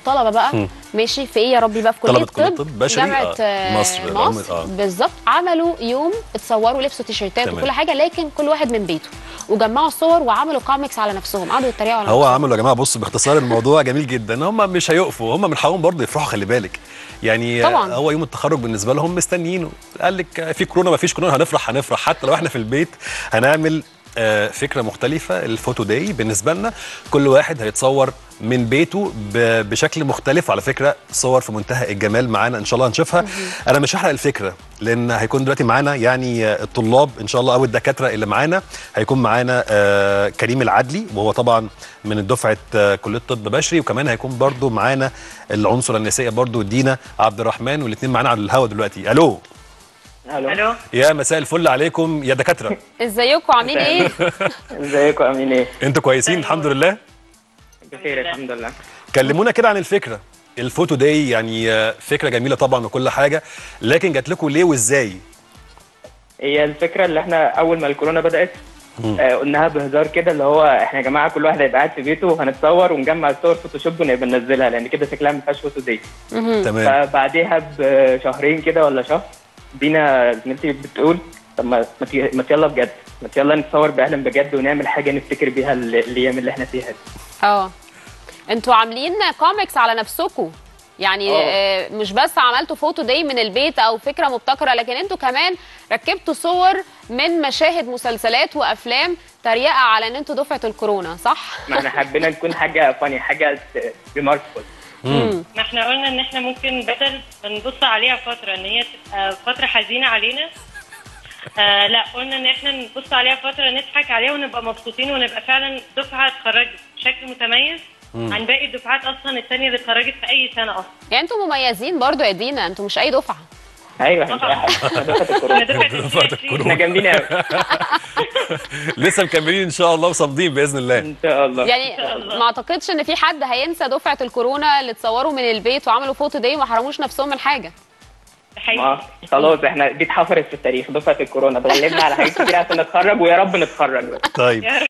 طلبه بقى ماشي في ايه يا ربي بقى في كليه طلبة كلية طب طب بشري، جامعه آه، آه، مصر، مصر آه. بالظبط عملوا يوم اتصوروا لبسوا تيشيرتات تمام. وكل حاجه لكن كل واحد من بيته وجمعوا صور وعملوا كوميكس على نفسهم قعدوا يتريقوا على هو نفسهم. عملوا يا جماعه بصوا باختصار الموضوع جميل جدا هم مش هيقفوا هم من حقهم برضه يفرحوا خلي بالك يعني طبعاً. هو يوم التخرج بالنسبه لهم مستنيينه قال لك في كورونا ما فيش كورونا هنفرح هنفرح حتى لو احنا في البيت هنعمل آه، فكره مختلفه الفوتو داي بالنسبه لنا كل واحد هيتصور من بيته ب- بشكل مختلف على فكره صور في منتهى الجمال معانا ان شاء الله هنشوفها انا مش هحرق الفكره لان هيكون دلوقتي معانا يعني آه، الطلاب ان شاء الله او الدكاتره اللي معانا هيكون معانا آه، كريم العدلي وهو طبعا من دفعه آه، كليه طب بشري وكمان هيكون برضو معانا العنصر النسائيه برضو دينا عبد الرحمن والاثنين معانا على الهوا دلوقتي الو الو يا مساء الفل عليكم يا دكاتره ازيكم عاملين ايه ازيكم عاملين ايه؟ انتوا كويسين الحمد لله بخير الحمد لله كلمونا كده عن الفكره الفوتو داي يعني آه، فكره جميله طبعا وكل حاجه لكن جات لكم ليه وازاي هي الفكره اللي احنا اول ما الكورونا بدات آه قلناها بهزار كده اللي هو احنا يا جماعه كل واحد هيبقى قاعد في بيته وهنتصور ونجمع الصور فوتوشوب ونبقى ننزلها لان كده شكلها ما فيهاش فوتو دي تمام فبعديها بشهرين كده ولا شهر دينا زميلتي بتقول طب ما ما ت- ما يلا بجد ما يلا نتصور باهلا بجد ونعمل حاجه نفتكر بيها ال- الايام اللي احنا فيها دي اه انتوا عاملين كوميكس على نفسكم يعني اه. آه، مش بس عملتوا فوتو داي من البيت او فكره مبتكره لكن انتوا كمان ركبتوا صور من مشاهد مسلسلات وافلام تريقه على ان انتوا دفعه الكورونا صح ما احنا حبينا نكون حاجه فاني حاجه ريماركبل مم. ما احنا قلنا ان احنا ممكن بدل ما نبص عليها فتره ان هي تبقى فتره حزينه علينا آه لا قلنا ان احنا نبص عليها فتره نضحك عليها ونبقى مبسوطين ونبقى فعلا دفعه اتخرجت بشكل متميز عن باقي الدفعات اصلا الثانيه اللي اتخرجت في اي سنه اصلا يعني انتوا مميزين برضو يا دينا انتوا مش اي دفعه ايوه احنا مش أي حاجة. احنا دفعه احنا الكورونا دفعه دفعة 2020 احنا جامدين قوي لسه مكملين ان شاء الله وصامدين باذن الله ان شاء الله يعني ما اعتقدش ان في حد هينسى دفعه الكورونا اللي اتصوروا من البيت وعملوا فوتو داي وما حرموش نفسهم من حاجه حقيقي. ما خلاص احنا دي اتحفرت في التاريخ دفعه الكورونا اتغلبنا على حاجات كتير عشان نتخرج ويا رب نتخرج طيب